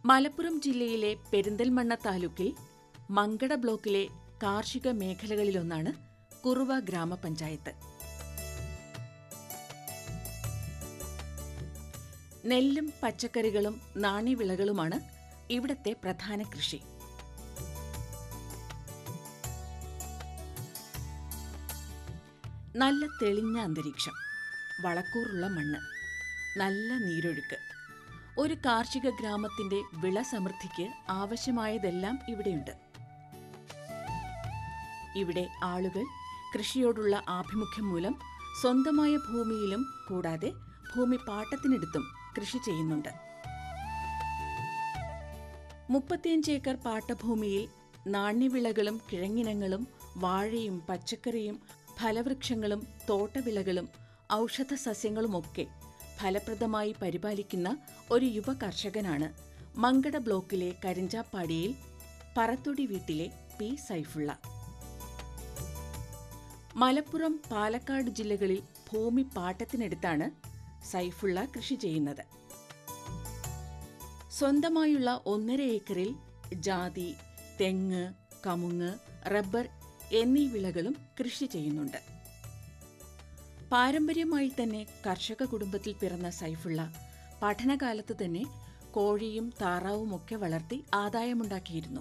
മലപ്പുറം ജില്ലയിലെ പെരിന്തൽമണ്ണ താലൂക്കിൽ മങ്കട ബ്ലോക്കിലെ കാർഷിക മേഖലകളിലൊന്നാണ് കുറുവ ഗ്രാമപഞ്ചായത്ത് നെല്ലും പച്ചക്കറികളും നാണ്യവിളകളുമാണ് ഇവിടത്തെ പ്രധാന കൃഷി നല്ല തെളിഞ്ഞ അന്തരീക്ഷം വളക്കൂറുള്ള മണ്ണ് നല്ല നീരൊഴുക്ക് ഒരു കാർഷിക ഗ്രാമത്തിന്റെ വിള സമൃദ്ധിക്ക് ആവശ്യമായതെല്ലാം ഇവിടെയുണ്ട് ഇവിടെ ആളുകൾ കൃഷിയോടുള്ള ആഭിമുഖ്യം മൂലം സ്വന്തമായ ഭൂമിയിലും കൂടാതെ ഭൂമി പാട്ടത്തിനെടുത്തും കൃഷി ചെയ്യുന്നുണ്ട് മുപ്പത്തിയഞ്ച് ഏക്കർ പാട്ടഭൂമിയിൽ നാണ്യവിളകളും കിഴങ്ങിനങ്ങളും വാഴയും പച്ചക്കറിയും ഫലവൃക്ഷങ്ങളും തോട്ടവിളകളും ഔഷധ സസ്യങ്ങളുമൊക്കെ ഫലപ്രദമായി പരിപാലിക്കുന്ന ഒരു യുവ കർഷകനാണ് മങ്കട ബ്ലോക്കിലെ കരിഞ്ചാപ്പാടിയിൽ പറത്തൊടി വീട്ടിലെ പി സൈഫുള്ള മലപ്പുറം പാലക്കാട് ജില്ലകളിൽ ഭൂമി പാട്ടത്തിനെടുത്താണ് സൈഫുള്ള കൃഷി ചെയ്യുന്നത് സ്വന്തമായുള്ള ഒന്നര ഏക്കറിൽ ജാതി തെങ്ങ് കമുങ്ങ് റബ്ബർ എന്നീ വിളകളും കൃഷി ചെയ്യുന്നുണ്ട് പാരമ്പര്യമായി തന്നെ കർഷക കുടുംബത്തിൽ പിറന്ന സൈഫുള്ള പഠനകാലത്ത് തന്നെ കോഴിയും താറാവും ഒക്കെ വളർത്തി ആദായമുണ്ടാക്കിയിരുന്നു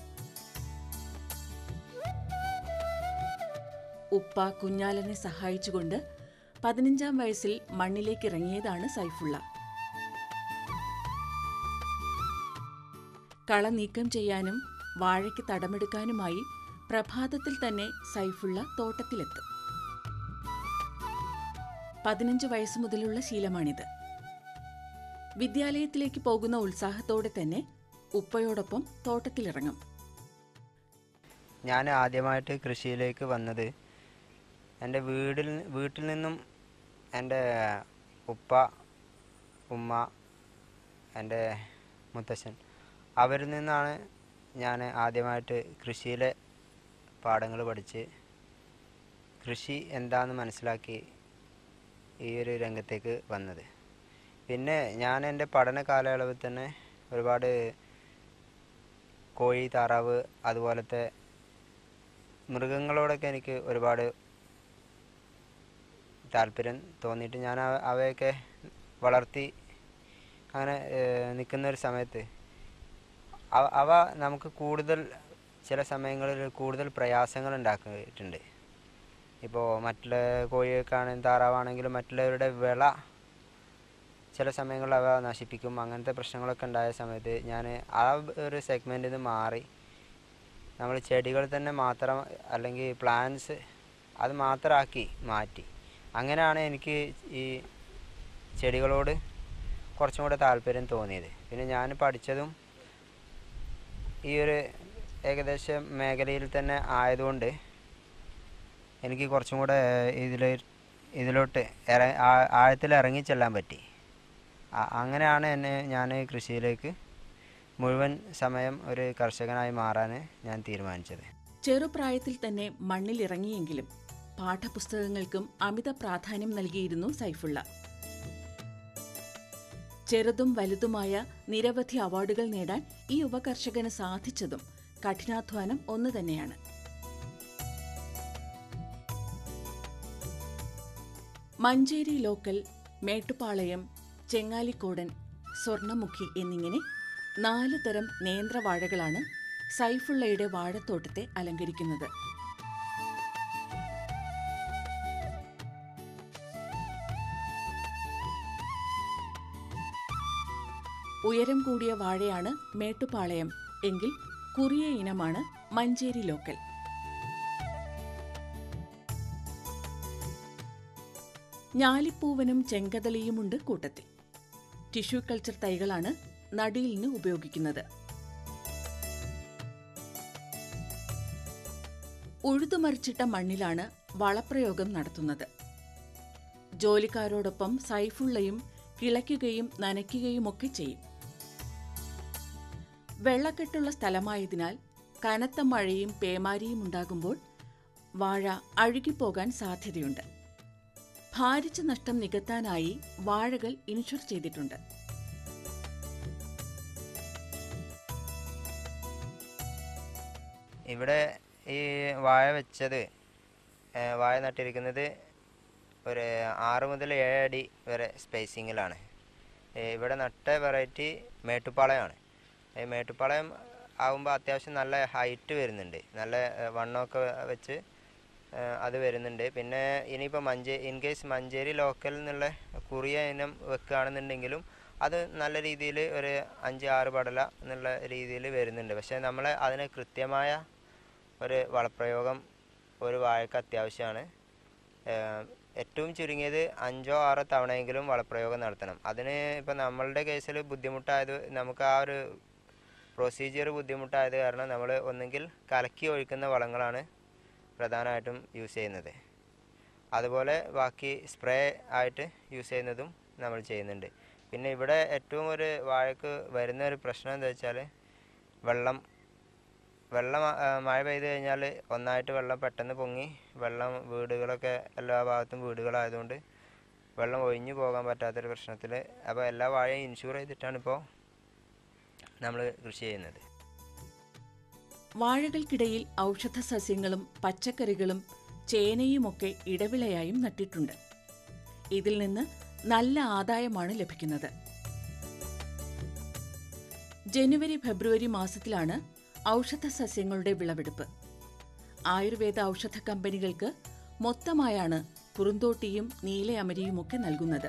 ഉപ്പ കുഞ്ഞാലനെ സഹായിച്ചുകൊണ്ട് പതിനഞ്ചാം വയസ്സിൽ മണ്ണിലേക്ക് ഇറങ്ങിയതാണ് സൈഫുള്ള കള നീക്കം ചെയ്യാനും വാഴയ്ക്ക് തടമെടുക്കാനുമായി പ്രഭാതത്തിൽ തന്നെ സൈഫുള്ള തോട്ടത്തിലെത്തും പതിനഞ്ച് വയസ്സ് മുതലുള്ള ശീലമാണിത് വിദ്യാലയത്തിലേക്ക് പോകുന്ന ഉത്സാഹത്തോടെ തന്നെ ഉപ്പയോടൊപ്പം തോട്ടത്തിലിറങ്ങും ഞാൻ ആദ്യമായിട്ട് കൃഷിയിലേക്ക് വന്നത് എൻ്റെ വീടിൽ വീട്ടിൽ നിന്നും എൻ്റെ ഉപ്പ ഉമ്മ എൻ്റെ മുത്തശ്ശൻ അവരിൽ നിന്നാണ് ഞാൻ ആദ്യമായിട്ട് കൃഷിയിലെ പാഠങ്ങൾ പഠിച്ച് കൃഷി എന്താണെന്ന് മനസ്സിലാക്കി ഈ ഒരു രംഗത്തേക്ക് വന്നത് പിന്നെ ഞാൻ എൻ്റെ പഠന കാലയളവിൽ തന്നെ ഒരുപാട് കോഴി താറാവ് അതുപോലത്തെ മൃഗങ്ങളോടൊക്കെ എനിക്ക് ഒരുപാട് താല്പര്യം തോന്നിയിട്ട് ഞാൻ അവ- അവയൊക്കെ വളർത്തി അങ്ങനെ നിൽക്കുന്ന ഒരു സമയത്ത് അവ- അവ നമുക്ക് കൂടുതൽ ചില സമയങ്ങളിൽ കൂടുതൽ പ്രയാസങ്ങൾ ഉണ്ടാക്കിയിട്ടുണ്ട് ഇപ്പോൾ മറ്റുള്ള കോഴിയൊക്കെയാണെങ്കിലും താറാവാണെങ്കിലും മറ്റുള്ളവരുടെ വിള ചില സമയങ്ങളിൽ അവ നശിപ്പിക്കും അങ്ങനത്തെ പ്രശ്നങ്ങളൊക്കെ ഉണ്ടായ സമയത്ത് ഞാൻ ആ ഒരു സെഗ്മെൻറ്റിൽ നിന്ന് മാറി നമ്മൾ ചെടികൾ തന്നെ മാത്രം അല്ലെങ്കിൽ പ്ലാന്റ്സ് അത് മാത്രമാക്കി മാറ്റി അങ്ങനെയാണ് എനിക്ക് ഈ ചെടികളോട് കുറച്ചും കൂടെ താല്പര്യം തോന്നിയത് പിന്നെ ഞാൻ പഠിച്ചതും ഈ ഒരു ഏകദേശം മേഖലയിൽ തന്നെ ആയതുകൊണ്ട് എനിക്ക് കുറച്ചും കൂടെ ഇതിൽ ഇതിലോട്ട് ഇറ ആ- ആഴത്തിൽ ഇറങ്ങിച്ചെല്ലാൻ പറ്റി അ- അങ്ങനെയാണ് എന്നെ ഞാൻ കൃഷിയിലേക്ക് മുഴുവൻ സമയം ഒരു കർഷകനായി മാറാൻ ഞാൻ തീരുമാനിച്ചത് ചെറുപ്രായത്തിൽ തന്നെ മണ്ണിലിറങ്ങിയെങ്കിലും പാഠപുസ്തകങ്ങൾക്കും അമിത പ്രാധാന്യം നൽകിയിരുന്നു സൈഫുള്ള ചെറുതും വലുതുമായ നിരവധി അവാർഡുകൾ നേടാൻ ഈ യുവകർഷകന് സാധിച്ചതും കഠിനാധ്വാനം ഒന്നു തന്നെയാണ് മഞ്ചേരി ലോക്കൽ മേട്ടുപാളയം ചെങ്ങാലിക്കോടൻ സ്വർണമുഖി എന്നിങ്ങനെ നാല് തരം നേന്ത്രവാഴകളാണ് സൈഫുള്ളയുടെ വാഴത്തോട്ടത്തെ അലങ്കരിക്കുന്നത് ഉയരം കൂടിയ വാഴയാണ് മേട്ടുപാളയം എങ്കിൽ കുറിയ ഇനമാണ് മഞ്ചേരി ലോക്കൽ ഞാലിപ്പൂവനും ചെങ്കതളിയുമുണ്ട് കൂട്ടത്തിൽ ടിഷ്യൂ കൾച്ചർ തൈകളാണ് നടീലിന് ഉപയോഗിക്കുന്നത് ഉഴുതുമറിച്ചിട്ട മണ്ണിലാണ് വളപ്രയോഗം നടത്തുന്നത് ജോലിക്കാരോടൊപ്പം സൈഫുള്ളയും കിളയ്ക്കുകയും നനയ്ക്കുകയുമൊക്കെ ചെയ്യും വെള്ളക്കെട്ടുള്ള സ്ഥലമായതിനാൽ കനത്ത മഴയും പേമാരിയും ഉണ്ടാകുമ്പോൾ വാഴ അഴുകിപ്പോകാൻ സാധ്യതയുണ്ട് ഭാരിച്ച നഷ്ടം നികത്താനായി വാഴകൾ ഇൻഷുർ ചെയ്തിട്ടുണ്ട് ഇവിടെ ഈ വാഴ വെച്ചത് ഏ, വാഴ നട്ടിരിക്കുന്നത് ഒരു ആറ് മുതൽ ഏഴ് അടി വരെ സ്പേസിങ്ങിലാണ് ഇവിടെ നട്ട വെറൈറ്റി മേട്ടുപ്പാളയമാണ് ഈ മേട്ടുപ്പാളയം ആകുമ്പോൾ അത്യാവശ്യം നല്ല ഹൈറ്റ് വരുന്നുണ്ട് നല്ല ഏ, വണ്ണമൊക്കെ വെച്ച് ഏ, അത് വരുന്നുണ്ട് പിന്നെ ഇനിയിപ്പോൾ മഞ്ചേ ഇൻ കേസ് മഞ്ചേരി ലോക്കൽ എന്നുള്ള കുറിയ ഇനം വെക്കുകയാണെന്നുണ്ടെങ്കിലും അത് നല്ല രീതിയിൽ ഒരു അഞ്ച് ആറ് പടല എന്നുള്ള രീതിയിൽ വരുന്നുണ്ട് പക്ഷേ നമ്മൾ അതിന് കൃത്യമായ ഒരു വളപ്രയോഗം ഒരു വാഴയ്ക്ക് അത്യാവശ്യമാണ് ഏഹ് ഏറ്റവും ചുരുങ്ങിയത് അഞ്ചോ ആറോ തവണയെങ്കിലും വളപ്രയോഗം നടത്തണം അതിന് ഇപ്പം നമ്മളുടെ കേസിൽ ബുദ്ധിമുട്ടായത് നമുക്ക് ആ ഒരു പ്രൊസീജിയർ ബുദ്ധിമുട്ടായത് കാരണം നമ്മൾ ഒന്നെങ്കിൽ കലക്കി ഒഴിക്കുന്ന വളങ്ങളാണ് പ്രധാനമായിട്ടും യൂസ് ചെയ്യുന്നത് അതുപോലെ ബാക്കി സ്പ്രേ ആയിട്ട് യൂസ് ചെയ്യുന്നതും നമ്മൾ ചെയ്യുന്നുണ്ട് പിന്നെ ഇവിടെ ഏറ്റവും ഒരു വാഴക്ക് വരുന്ന ഒരു പ്രശ്നം എന്താ വെച്ചാൽ വെള്ളം വെള്ളം ആ, മഴ പെയ്ത് കഴിഞ്ഞാൽ ഒന്നായിട്ട് വെള്ളം പെട്ടെന്ന് പൊങ്ങി വെള്ളം വീടുകളൊക്കെ എല്ലാ ഭാഗത്തും വീടുകളായതുകൊണ്ട് വെള്ളം ഒഴിഞ്ഞു പോകാൻ പറ്റാത്തൊരു പ്രശ്നത്തിൽ അപ്പോൾ എല്ലാ വാഴയും ഇൻഷൂർ ചെയ്തിട്ടാണ് ഇപ്പോൾ നമ്മൾ കൃഷി ചെയ്യുന്നത് വാഴകൾക്കിടയിൽ ഔഷധ സസ്യങ്ങളും പച്ചക്കറികളും ചേനയുമൊക്കെ ഇടവിളയായും നട്ടിട്ടുണ്ട് ഇതിൽ നിന്ന് നല്ല ആദായമാണ് ലഭിക്കുന്നത് ജനുവരി ഫെബ്രുവരി മാസത്തിലാണ് ഔഷധ സസ്യങ്ങളുടെ വിളവെടുപ്പ് ആയുർവേദ ഔഷധ കമ്പനികൾക്ക് മൊത്തമായാണ് കുറുന്തോട്ടിയും നീലയമരിയുമൊക്കെ നൽകുന്നത്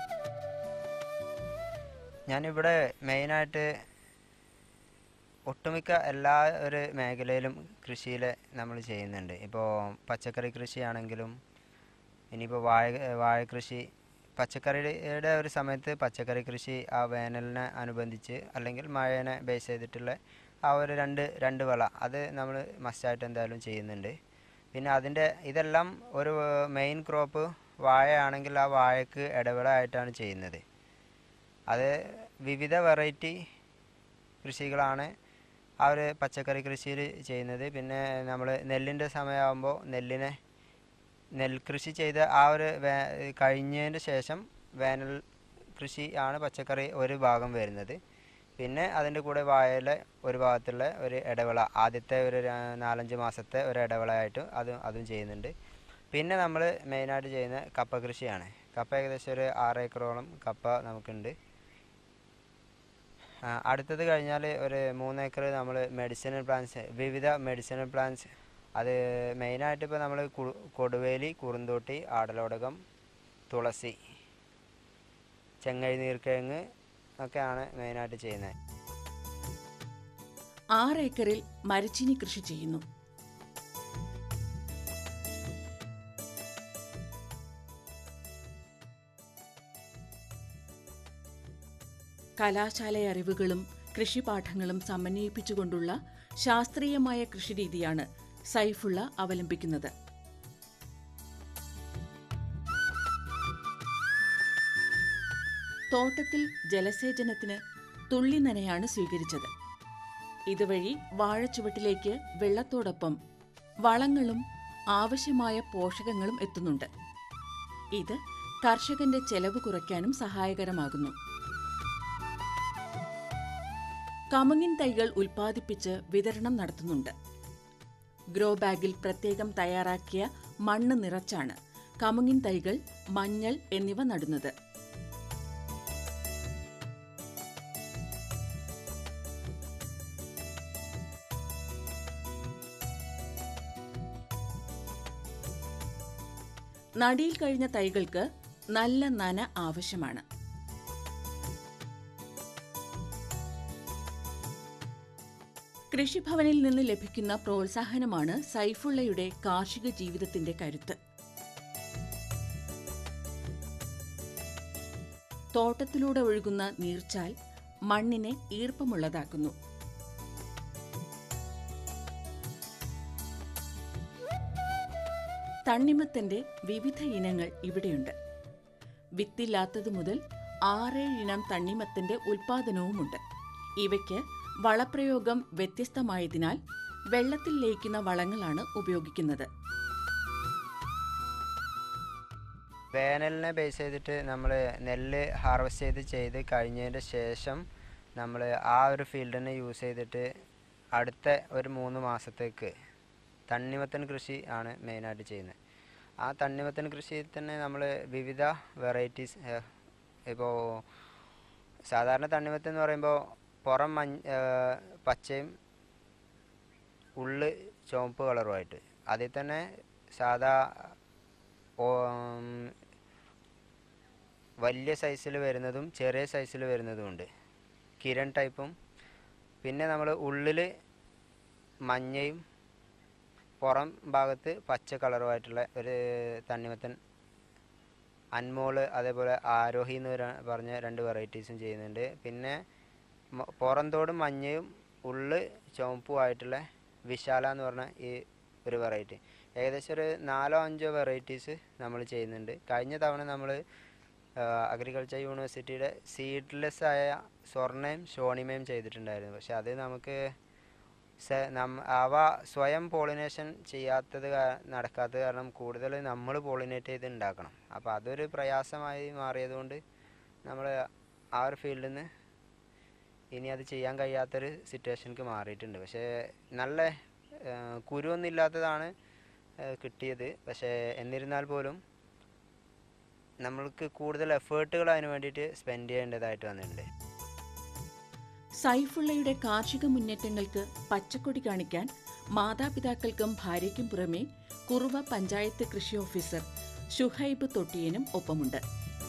ഞാനിവിടെ മെയിനായിട്ട് ഒട്ടുമിക്ക എല്ലാ ഒരു മേഖലയിലും കൃഷിയിൽ നമ്മൾ ചെയ്യുന്നുണ്ട് ഇപ്പോൾ പച്ചക്കറി കൃഷിയാണെങ്കിലും ഇനിയിപ്പോൾ വാഴ വാഴ കൃഷി പച്ചക്കറിയുടെ ഒരു സമയത്ത് പച്ചക്കറി കൃഷി ആ വേനലിനെ അനുബന്ധിച്ച് അല്ലെങ്കിൽ മഴേനെ ബേസ് ചെയ്തിട്ടുള്ള ആ ഒരു രണ്ട് രണ്ട് വിള അത് നമ്മൾ മസ്റ്റായിട്ട് എന്തായാലും ചെയ്യുന്നുണ്ട് പിന്നെ അതിൻ്റെ ഇതെല്ലാം ഒരു മെയിൻ ക്രോപ്പ് വാഴയാണെങ്കിൽ ആ വാഴക്ക് ഇടവിള ആയിട്ടാണ് ചെയ്യുന്നത് അത് വിവിധ വെറൈറ്റി കൃഷികളാണ് ആ ഒരു പച്ചക്കറി കൃഷിയിൽ ചെയ്യുന്നത് പിന്നെ നമ്മൾ നെല്ലിൻ്റെ സമയമാകുമ്പോൾ നെല്ലിനെ നെൽകൃഷി ചെയ്ത ആ ഒരു വേ കഴിഞ്ഞതിന് ശേഷം വേനൽ കൃഷി ആണ് പച്ചക്കറി ഒരു ഭാഗം വരുന്നത് പിന്നെ അതിൻ്റെ കൂടെ വാഴയിലെ ഒരു ഭാഗത്തുള്ള ഒരു ഇടവിള ആദ്യത്തെ ഒരു ര- നാലഞ്ച് മാസത്തെ ഒരു ഇടവിളയായിട്ട് അതും അതും ചെയ്യുന്നുണ്ട് പിന്നെ നമ്മൾ മെയിനായിട്ട് ചെയ്യുന്ന കപ്പ കൃഷിയാണ് കപ്പ ഏകദേശം ഒരു ആറ് ഏക്കറോളം കപ്പ നമുക്കുണ്ട് ആ, അടുത്തത് കഴിഞ്ഞാൽ ഒരു മൂന്ന് ഏക്കർ നമ്മൾ മെഡിസിനൽ പ്ലാന്റ്സ് വിവിധ മെഡിസിനൽ പ്ലാന്റ്സ് അത് മെയിനായിട്ട് ഇപ്പോൾ നമ്മൾ കൊടുവേലി കുറുന്തോട്ടി ആടലോടകം തുളസി ചെങ്ങൈ നീർക്കിഴങ്ങ് ഒക്കെയാണ് മെയിനായിട്ട് ചെയ്യുന്നത് ആറ് ഏക്കറിൽ മരച്ചീനി കൃഷി ചെയ്യുന്നു കലാശാല അറിവുകളും കൃഷിപാഠങ്ങളും സമന്വയിപ്പിച്ചുകൊണ്ടുള്ള ശാസ്ത്രീയമായ കൃഷിരീതിയാണ് സൈഫുള്ള അവലംബിക്കുന്നത് തോട്ടത്തിൽ ജലസേചനത്തിന് തുള്ളി നനയാണ് സ്വീകരിച്ചത് ഇതുവഴി വാഴച്ചുവട്ടിലേക്ക് വെള്ളത്തോടൊപ്പം വളങ്ങളും ആവശ്യമായ പോഷകങ്ങളും എത്തുന്നുണ്ട് ഇത് കർഷകന്റെ ചെലവ് കുറയ്ക്കാനും സഹായകരമാകുന്നു കമുങ്ങിൻ തൈകൾ ഉൽപ്പാദിപ്പിച്ച് വിതരണം നടത്തുന്നുണ്ട് ഗ്രോ ബാഗിൽ പ്രത്യേകം തയ്യാറാക്കിയ മണ്ണ് നിറച്ചാണ് കമുങ്ങിൻ തൈകൾ മഞ്ഞൾ എന്നിവ നടുന്നത് നടിയിൽ കഴിഞ്ഞ തൈകൾക്ക് നല്ല നന ആവശ്യമാണ് കൃഷിഭവനിൽ നിന്ന് ലഭിക്കുന്ന പ്രോത്സാഹനമാണ് സൈഫുള്ളയുടെ കാർഷിക ജീവിതത്തിന്റെ കരുത്ത് തോട്ടത്തിലൂടെ ഒഴുകുന്ന നീർച്ചാൽ മണ്ണിനെ ഈർപ്പമുള്ളതാക്കുന്നു തണ്ണിമത്തന്റെ വിവിധ ഇനങ്ങൾ ഇവിടെയുണ്ട് വിത്തില്ലാത്തതു മുതൽ ആറേഴ് ഇനം തണ്ണിമത്തന്റെ ഉൽപാദനവുമുണ്ട് ഇവയ്ക്ക് വളപ്രയോഗം വ്യത്യസ്തമായതിനാൽ വെള്ളത്തിൽ ലയിക്കുന്ന വളങ്ങളാണ് ഉപയോഗിക്കുന്നത് വേനലിനെ ബേസ് ചെയ്തിട്ട് നമ്മൾ നെല്ല് ഹാർവെസ്റ്റ് ചെയ്ത് ചെയ്ത് കഴിഞ്ഞതിൻ്റെ ശേഷം നമ്മൾ ആ ഒരു ഫീൽഡിനെ യൂസ് ചെയ്തിട്ട് അടുത്ത ഒരു മൂന്ന് മാസത്തേക്ക് തണ്ണിമത്തൻ കൃഷി ആണ് മെയിനായിട്ട് ചെയ്യുന്നത് ആ തണ്ണിമത്തൻ കൃഷിയിൽ തന്നെ നമ്മൾ വിവിധ വെറൈറ്റീസ് ഇപ്പോൾ സാധാരണ തണ്ണിമത്തൻ എന്ന് പറയുമ്പോൾ പുറം മഞ്ഞ ഏഹ് പച്ചയും ഉള്ള് ചുവപ്പ് കളറുമായിട്ട് അതിൽ തന്നെ സാധാ ഓ- വലിയ സൈസിൽ വരുന്നതും ചെറിയ സൈസിൽ വരുന്നതും ഉണ്ട് കിരൺ ടൈപ്പും പിന്നെ നമ്മൾ ഉള്ളിൽ മഞ്ഞയും പുറം ഭാഗത്ത് പച്ച കളറുമായിട്ടുള്ള ഒരു തണ്ണിമത്തൻ അൻമോള് അതേപോലെ ആരോഹി എന്ന് വര- പറഞ്ഞ രണ്ട് വെറൈറ്റീസും ചെയ്യുന്നുണ്ട് പിന്നെ മ- പുറന്തോടും മഞ്ഞയും ഉള്ള് ചുവപ്പുമായിട്ടുള്ള വിശാല എന്ന് പറഞ്ഞ ഈ ഒരു വെറൈറ്റി ഏകദേശം ഒരു നാലോ അഞ്ചോ വെറൈറ്റീസ് നമ്മൾ ചെയ്യുന്നുണ്ട് കഴിഞ്ഞ തവണ നമ്മൾ അഗ്രികൾച്ചർ യൂണിവേഴ്സിറ്റിയുടെ സീഡ്ലെസ് ആയ സ്വർണ്ണയും ഷോണിമയും ചെയ്തിട്ടുണ്ടായിരുന്നു പക്ഷെ അത് നമുക്ക് സ- നം- അവ സ്വയം പോളിനേഷൻ ചെയ്യാത്തത് കാ- നടക്കാത്തത് കാരണം കൂടുതൽ നമ്മൾ പോളിനേറ്റ് ചെയ്ത് ഉണ്ടാക്കണം അപ്പോൾ അതൊരു പ്രയാസമായി മാറിയതുകൊണ്ട് നമ്മൾ ആ ഒരു ഫീൽഡിൽ നിന്ന് ഇനി അത് ചെയ്യാൻ കഴിയാത്തൊരു സിറ്റുവേഷനിക്ക് മാറിയിട്ടുണ്ട് പക്ഷേ നല്ല ഏഹ്, കുരുവൊന്നും ഇല്ലാത്തതാണ് ഏഹ്, കിട്ടിയത് പക്ഷേ എന്നിരുന്നാൽ പോലും നമ്മൾക്ക് കൂടുതൽ എഫേർട്ടുകൾ അതിന് വേണ്ടിയിട്ട് സ്പെൻഡ് ചെയ്യേണ്ടതായിട്ട് വന്നിട്ടുണ്ട് സൈഫുള്ളയുടെ കാർഷിക മുന്നേറ്റങ്ങൾക്ക് പച്ചക്കൊടി കാണിക്കാൻ മാതാപിതാക്കൾക്കും ഭാര്യയ്ക്കും പുറമെ കുറുവ പഞ്ചായത്ത് കൃഷി ഓഫീസർ ഷുഹൈബ് തൊട്ടിയനും ഒപ്പമുണ്ട്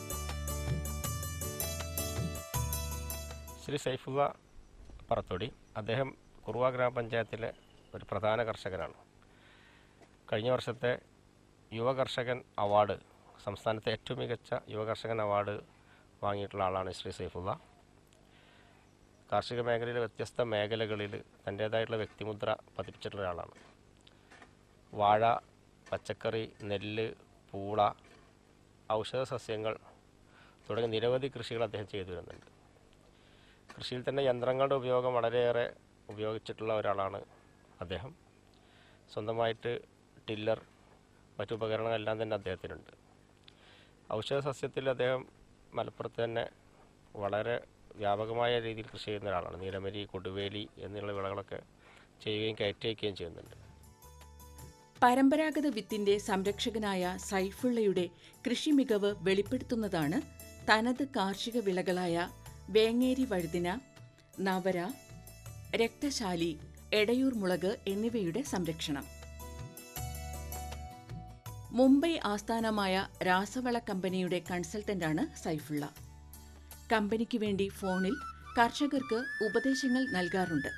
ശ്രീ സൈഫുള്ള പറത്തോടി അദ്ദേഹം കുറുവ ഗ്രാമപഞ്ചായത്തിലെ ഒരു പ്രധാന കർഷകനാണ് കഴിഞ്ഞ വർഷത്തെ യുവ കർഷകൻ അവാർഡ് സംസ്ഥാനത്തെ ഏറ്റവും മികച്ച യുവ കർഷകൻ അവാർഡ് വാങ്ങിയിട്ടുള്ള ആളാണ് ശ്രീ സൈഫുള്ള കാർഷിക മേഖലയിലെ വ്യത്യസ്ത മേഖലകളിൽ തൻ്റേതായിട്ടുള്ള വ്യക്തിമുദ്ര പതിപ്പിച്ചിട്ടുള്ള ഒരാളാണ് വാഴ പച്ചക്കറി നെല്ല് പൂള ഔഷധ സസ്യങ്ങൾ തുടങ്ങിയ നിരവധി കൃഷികൾ അദ്ദേഹം ചെയ്തു വരുന്നുണ്ട് കൃഷിയിൽ തന്നെ യന്ത്രങ്ങളുടെ ഉപയോഗം വളരെയേറെ ഉപയോഗിച്ചിട്ടുള്ള ഒരാളാണ് അദ്ദേഹം സ്വന്തമായിട്ട് ടില്ലർ മറ്റു ഉപകരണങ്ങളെല്ലാം തന്നെ അദ്ദേഹത്തിനുണ്ട് ഔഷധ സസ്യത്തിൽ അദ്ദേഹം മലപ്പുറത്ത് തന്നെ വളരെ വ്യാപകമായ രീതിയിൽ കൃഷി ചെയ്യുന്ന ഒരാളാണ് നീലമരി കൊടുവേലി എന്നുള്ള വിളകളൊക്കെ ചെയ്യുകയും കയറ്റി അയക്കുകയും ചെയ്യുന്നുണ്ട് പരമ്പരാഗത വിത്തിന്റെ സംരക്ഷകനായ സൈഫുള്ളയുടെ കൃഷി മികവ് വെളിപ്പെടുത്തുന്നതാണ് തനത് കാർഷിക വിളകളായ വേങ്ങേരി വഴുതിന നവര രക്തശാലി എടയൂർ മുളക് എന്നിവയുടെ സംരക്ഷണം മുംബൈ ആസ്ഥാനമായ രാസവള കമ്പനിയുടെ കൺസൾട്ടന്റാണ് സൈഫുള്ള കമ്പനിക്ക് വേണ്ടി ഫോണിൽ കർഷകർക്ക് ഉപദേശങ്ങൾ നൽകാറുണ്ട്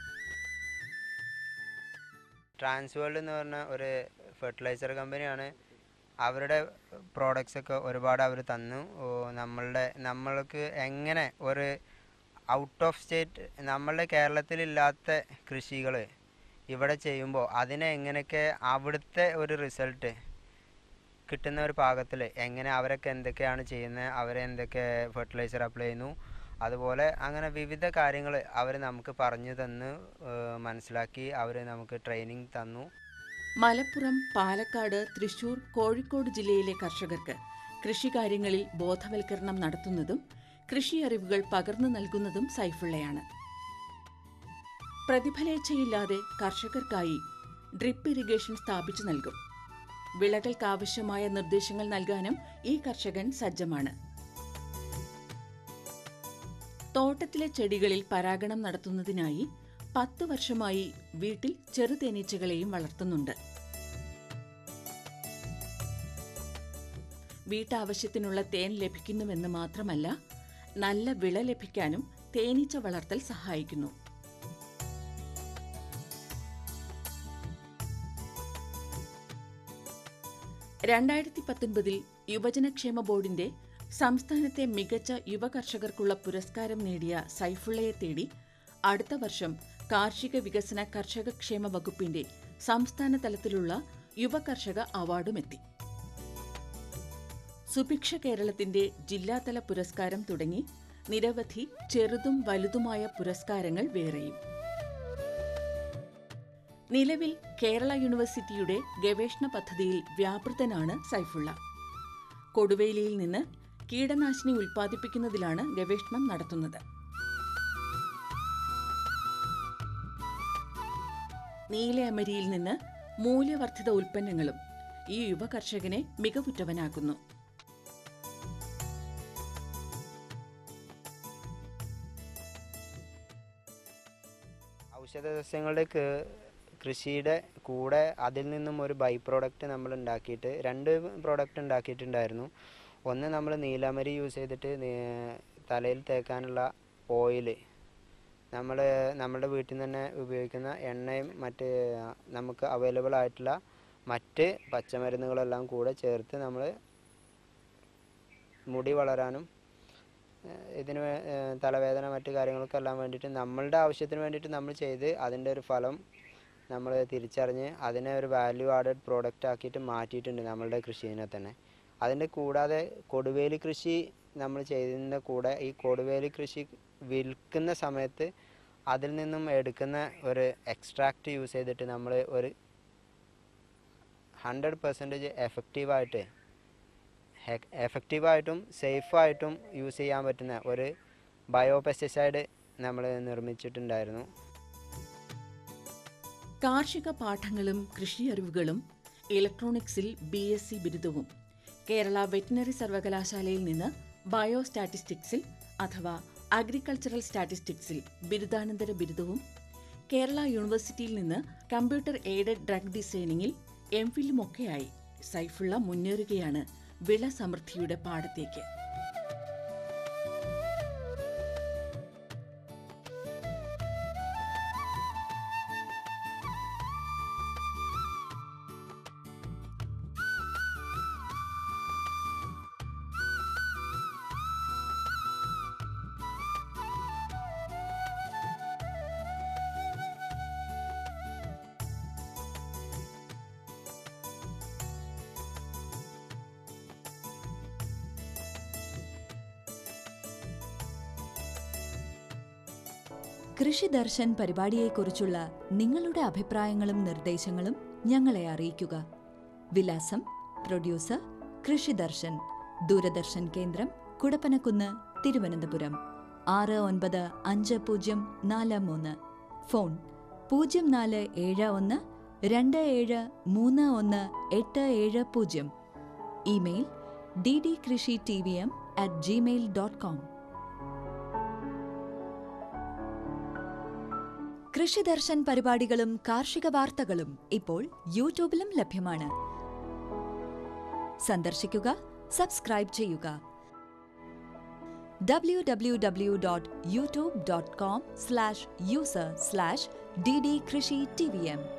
ട്രാൻസ്വേൾഡ് എന്ന് പറഞ്ഞ ഒരു ഫെർട്ടിലൈസർ കമ്പനിയാണ് അവരുടെ പ്രോഡക്റ്റ്സ് ഒക്കെ ഒരുപാട് അവർ തന്നു ഓ, നമ്മളുടെ നമ്മൾക്ക് എങ്ങനെ ഒരു ഔട്ട് ഓഫ് സ്റ്റേറ്റ് നമ്മളുടെ കേരളത്തിലില്ലാത്ത കൃഷികൾ ഇവിടെ ചെയ്യുമ്പോൾ അതിനെ എങ്ങനെയൊക്കെ അവിടുത്തെ ഒരു റിസൾട്ട് കിട്ടുന്ന ഒരു പാകത്തിൽ എങ്ങനെ അവരൊക്കെ എന്തൊക്കെയാണ് ചെയ്യുന്നത് അവരെന്തൊക്കെ ഫെർട്ടിലൈസർ അപ്ലൈ ചെയ്യുന്നു അതുപോലെ അങ്ങനെ വിവിധ കാര്യങ്ങൾ അവർ നമുക്ക് പറഞ്ഞു തന്ന് ഏഹ് മനസ്സിലാക്കി അവർ നമുക്ക് ട്രെയിനിങ് തന്നു മലപ്പുറം പാലക്കാട് തൃശൂർ കോഴിക്കോട് ജില്ലയിലെ കർഷകർക്ക് കൃഷികാര്യങ്ങളിൽ ബോധവൽക്കരണം നടത്തുന്നതും കൃഷി അറിവുകൾ പകർന്നു നൽകുന്നതും സൈഫുള്ളയാണ് പ്രതിഫലേച്ഛയില്ലാതെ കർഷകർക്കായി ഡ്രിപ്പ് ഇറിഗേഷൻ സ്ഥാപിച്ചു നൽകും വിളകൾക്കാവശ്യമായ നിർദ്ദേശങ്ങൾ നൽകാനും ഈ കർഷകൻ സജ്ജമാണ് തോട്ടത്തിലെ ചെടികളിൽ പരാഗണം നടത്തുന്നതിനായി പത്തു വർഷമായി വീട്ടിൽ ചെറുതേനീച്ചകളെയും വളർത്തുന്നുണ്ട് വീട്ടാവശ്യത്തിനുള്ള തേൻ ലഭിക്കുന്നുവെന്ന് മാത്രമല്ല നല്ല വിള ലഭിക്കാനും തേനീച്ച വളർത്തൽ സഹായിക്കുന്നു രണ്ടായിരത്തി പത്തൊൻപതിൽ യുവജനക്ഷേമ ബോർഡിന്റെ സംസ്ഥാനത്തെ മികച്ച യുവ കർഷകർക്കുള്ള പുരസ്കാരം നേടിയ സൈഫുള്ളയെ തേടി അടുത്ത വർഷം കാർഷിക വികസന കർഷക ക്ഷേമ വകുപ്പിന്റെ സംസ്ഥാന തലത്തിലുള്ള യുവ കർഷക അവാർഡുമെത്തി സുഭിക്ഷ കേരളത്തിന്റെ ജില്ലാതല പുരസ്കാരം തുടങ്ങി നിരവധി ചെറുതും വലുതുമായ പുരസ്കാരങ്ങൾ വേറെയും നിലവിൽ കേരള യൂണിവേഴ്സിറ്റിയുടെ ഗവേഷണ പദ്ധതിയിൽ വ്യാപൃതനാണ് സൈഫുള്ള കൊടുവേലിയിൽ നിന്ന് കീടനാശിനി ഉൽപ്പാദിപ്പിക്കുന്നതിലാണ് ഗവേഷണം നടത്തുന്നത് നീലയമരിയിൽ നിന്ന് മൂല്യവർദ്ധിത ഉൽപ്പന്നങ്ങളും ഈ യുവ കർഷകനെ മികവുറ്റവനാക്കുന്നു ഔഷധ സസ്യങ്ങളുടെ ക- കൃഷിയുടെ കൂടെ അതിൽ നിന്നും ഒരു ബൈ പ്രോഡക്റ്റ് നമ്മൾ ഉണ്ടാക്കിയിട്ട് രണ്ട് പ്രോഡക്റ്റ് ഉണ്ടാക്കിയിട്ടുണ്ടായിരുന്നു ഒന്ന് നമ്മൾ നീലമരി യൂസ് ചെയ്തിട്ട് നീ- തലയിൽ തേക്കാനുള്ള ഓയിൽ നമ്മൾ നമ്മുടെ വീട്ടിൽ നിന്ന് തന്നെ ഉപയോഗിക്കുന്ന എണ്ണയും മറ്റ് നമുക്ക് അവൈലബിൾ ആയിട്ടുള്ള മറ്റ് പച്ചമരുന്നുകളെല്ലാം കൂടെ ചേർത്ത് നമ്മൾ മുടി വളരാനും ഏഹ് ഇതിന് വേ- ഏഹ് തലവേദന മറ്റു കാര്യങ്ങൾക്കെല്ലാം വേണ്ടിയിട്ട് നമ്മളുടെ ആവശ്യത്തിന് വേണ്ടിയിട്ട് നമ്മൾ ചെയ്ത് അതിൻ്റെ ഒരു ഫലം നമ്മൾ തിരിച്ചറിഞ്ഞ് അതിനെ ഒരു വാല്യൂ ആഡഡ് പ്രോഡക്റ്റ് ആക്കിയിട്ട് മാറ്റിയിട്ടുണ്ട് നമ്മളുടെ കൃഷിനെ തന്നെ അതിൻ്റെ കൂടാതെ കൊടുവേലി കൃഷി നമ്മൾ ചെയ്തതിൻ്റെ കൂടെ ഈ കൊടുവേലി കൃഷി വിൽക്കുന്ന സമയത്ത് അതിൽ നിന്നും എടുക്കുന്ന ഒരു എക്സ്ട്രാക്റ്റ് യൂസ് ചെയ്തിട്ട് നമ്മൾ ഒരു ഹൺഡ്രഡ് പെർസെൻറ്റേജ് എഫക്റ്റീവായിട്ട് എഫക്റ്റീവായിട്ടും സേഫായിട്ടും യൂസ് ചെയ്യാൻ പറ്റുന്ന ഒരു ബയോ പെസ്റ്റിസൈഡ് നമ്മൾ നിർമ്മിച്ചിട്ടുണ്ടായിരുന്നു കാർഷിക പാഠങ്ങളും കൃഷി അറിവുകളും ഇലക്ട്രോണിക്സിൽ ബി എസ് സി ബിരുദവും കേരള വെറ്റിനറി സർവകലാശാലയിൽ നിന്ന് ബയോ സ്റ്റാറ്റിസ്റ്റിക്സിൽ അഥവാ അഗ്രികൾച്ചറൽ സ്റ്റാറ്റിസ്റ്റിക്സിൽ ബിരുദാനന്തര ബിരുദവും കേരള യൂണിവേഴ്സിറ്റിയിൽ നിന്ന് കമ്പ്യൂട്ടർ എയ്ഡഡ് ഡ്രഗ് ഡിസൈനിങ്ങിൽ എം ഫില്ലുമൊക്കെയായി സൈഫുള്ള മുന്നേറുകയാണ് വിള സമൃദ്ധിയുടെ പാടത്തേക്ക് കൃഷി ദർശൻ പരിപാടിയെക്കുറിച്ചുള്ള നിങ്ങളുടെ അഭിപ്രായങ്ങളും നിർദ്ദേശങ്ങളും ഞങ്ങളെ അറിയിക്കുക വിലാസം പ്രൊഡ്യൂസർ കൃഷി ദർശൻ ദൂരദർശൻ കേന്ദ്രം കുടപ്പനക്കുന്ന് തിരുവനന്തപുരം ആറ് ഒൻപത് അഞ്ച് പൂജ്യം നാല് മൂന്ന് ഫോൺ പൂജ്യം നാല് ഏഴ് ഒന്ന് രണ്ട് ഏഴ് മൂന്ന് ഒന്ന് എട്ട് ഏഴ് പൂജ്യം email D D krishi T V M at Gmail dot com Krishidarshan പരിപാടികളും കാർഷിക വാർത്തകളും ഇപ്പോൾ യൂട്യൂബിലും ലഭ്യമാണ് സന്ദർശിക്കുക സബ്സ്ക്രൈബ് ചെയ്യുക W W W dot YouTube dot com slash user slash D D krishi T V M